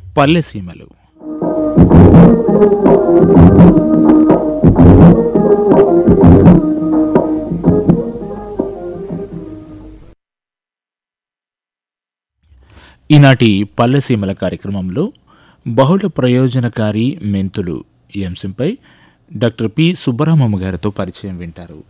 పల్లెసీమలు ఈనాటి పల్లెసీమల కార్యక్రమంలో బహుళ ప్రయోజనకారి మెంతులు ఈ అంశంపై డాక్టర్ పి సుబ్బరామమ్మ గారితో పరిచయం వింటారు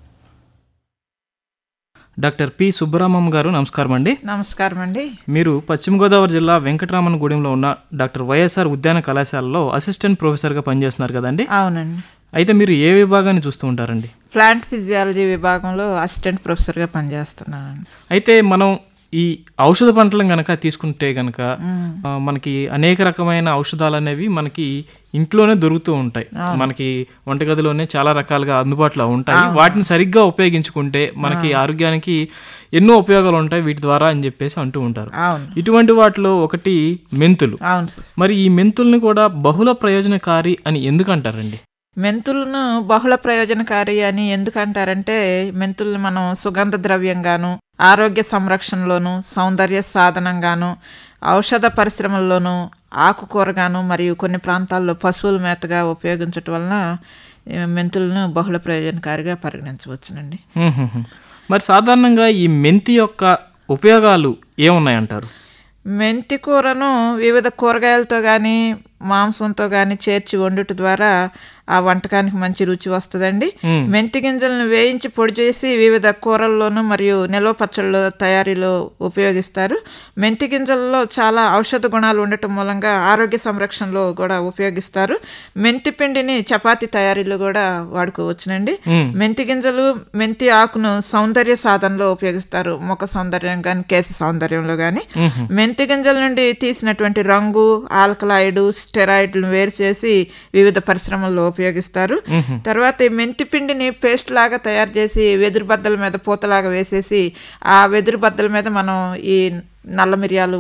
డాక్టర్ పి సుబ్బరామం గారు నమస్కారం అండి నమస్కారం అండి మీరు పశ్చిమ గోదావరి జిల్లా వెంకటరామన్గూడెంలో ఉన్న డాక్టర్ వైఎస్ఆర్ ఉద్యాన కళాశాలలో అసిస్టెంట్ ప్రొఫెసర్గా పనిచేస్తున్నారు కదండి అవునండి అయితే మీరు ఏ విభాగాన్ని చూస్తూ ఉంటారండి ప్లాంట్ ఫిజియాలజీ విభాగంలో అసిస్టెంట్ ప్రొఫెసర్గా పనిచేస్తున్నానండి అయితే మనం ఈ ఔషధ పంటలను గనక తీసుకుంటే గనక ఆ, మనకి అనేక రకమైన ఔషధాలు అనేవి మనకి ఇంట్లోనే దొరుకుతూ ఉంటాయి మనకి వంటగదిలోనే చాలా రకాలుగా అందుబాటులో ఉంటాయి వాటిని సరిగ్గా ఉపయోగించుకుంటే మనకి ఆరోగ్యానికి ఎన్నో ఉపయోగాలు ఉంటాయి వీటి ద్వారా అని చెప్పేసి అంటూ ఉంటారు అవును ఇటువంటి వాటిలో ఒకటి మెంతులు అవును సార్ మరి ఈ మెంతుల్ని కూడా బహుళ ప్రయోజనకారి అని ఎందుకు అంటారండి మెంతులను బహుళ ప్రయోజనకారి అని ఎందుకంటారంటే మెంతుల్ని మనం సుగంధ ద్రవ్యంగాను ఆరోగ్య సంరక్షణలోను సౌందర్య సాధనంగాను ఔషధ పరిశ్రమల్లోనూ ఆకుకూరగాను మరియు కొన్ని ప్రాంతాల్లో పశువుల మేతగా ఉపయోగించటం వలన ఈ మెంతులను బహుళ ప్రయోజనకారిగా పరిగణించవచ్చునండి మ్మ్హ్మ్. మరి సాధారణంగా ఈ మెంతి యొక్క ఉపయోగాలు ఏమున్నాయంటారు మెంతి కూరను వివిధ కూరగాయలతో కానీ మాంసంతో కానీ చేర్చి వండుట ద్వారా ఆ వంటకానికి మంచి రుచి వస్తుందండి మెంతి గింజలను వేయించి పొడి చేసి వివిధ కూరల్లోనూ మరియు నిల్వ పచ్చళ్ళ తయారీలో ఉపయోగిస్తారు మెంతి గింజల్లో చాలా ఔషధ గుణాలు ఉండటం మూలంగా ఆరోగ్య సంరక్షణలో కూడా ఉపయోగిస్తారు మెంతి పిండిని చపాతీ తయారీలో కూడా వాడుకోవచ్చునండి మెంతి గింజలు మెంతి ఆకును సౌందర్య సాధనలో ఉపయోగిస్తారు ముఖ సౌందర్యం కానీ కేశ సౌందర్యంలో కానీ మెంతి గింజల నుండి తీసినటువంటి రంగు ఆల్కలాయిడ్ స్టెరాయిడ్లను వేరు చేసి వివిధ పరిశ్రమల్లో ఉపయోగిస్తారు తర్వాత ఈ మెంతి పిండిని పేస్ట్ లాగా తయారు చేసి వెదురు బద్దల మీద పూతలాగా వేసేసి ఆ వెదురు బద్దల మీద మనం ఈ నల్ల మిరియాలు